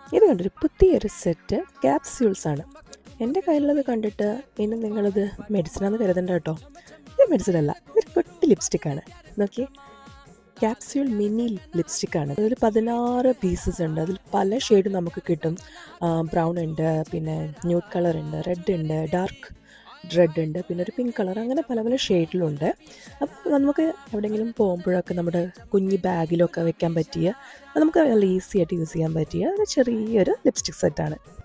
ഇത് കണ്ടൊരു പുതിയൊരു സെറ്റ് ക്യാപ്സ്യൂൾസ് ആണ് എൻ്റെ കയ്യിലുള്ളത് കണ്ടിട്ട് ഇനി നിങ്ങളിത് മെഡിസിനാന്ന് കരുതണ്ട കേട്ടോ ഇത് മെഡിസിൻ അല്ല ഇതൊരു കുട്ടി ലിപ്സ്റ്റിക്കാണ് നോക്കി ക്യാപ്സ്യൂൾ മിനി ലിപ്സ്റ്റിക്കാണ് അതിൽ പതിനാറ് പീസസ് ഉണ്ട് അതിൽ പല ഷെയ്ഡും നമുക്ക് കിട്ടും ബ്രൗൺ ഉണ്ട് പിന്നെ ന്യൂഡ് കളർ ഉണ്ട് റെഡ് ഉണ്ട് ഡാർക്ക് റെഡ് ഉണ്ട് പിന്നെ ഒരു പിങ്ക് കളർ അങ്ങനെ പല പല ഷെയ്ഡിലുണ്ട് അപ്പോൾ നമുക്ക് എവിടെയെങ്കിലും പോകുമ്പോഴൊക്കെ നമ്മുടെ കുഞ്ഞി ബാഗിലൊക്കെ വെക്കാൻ പറ്റിയ അത് നമുക്ക് നല്ല ഈസി ആയിട്ട് യൂസ് ചെയ്യാൻ പറ്റിയ ഒരു ചെറിയൊരു ലിപ്സ്റ്റിക് സെറ്റാണ്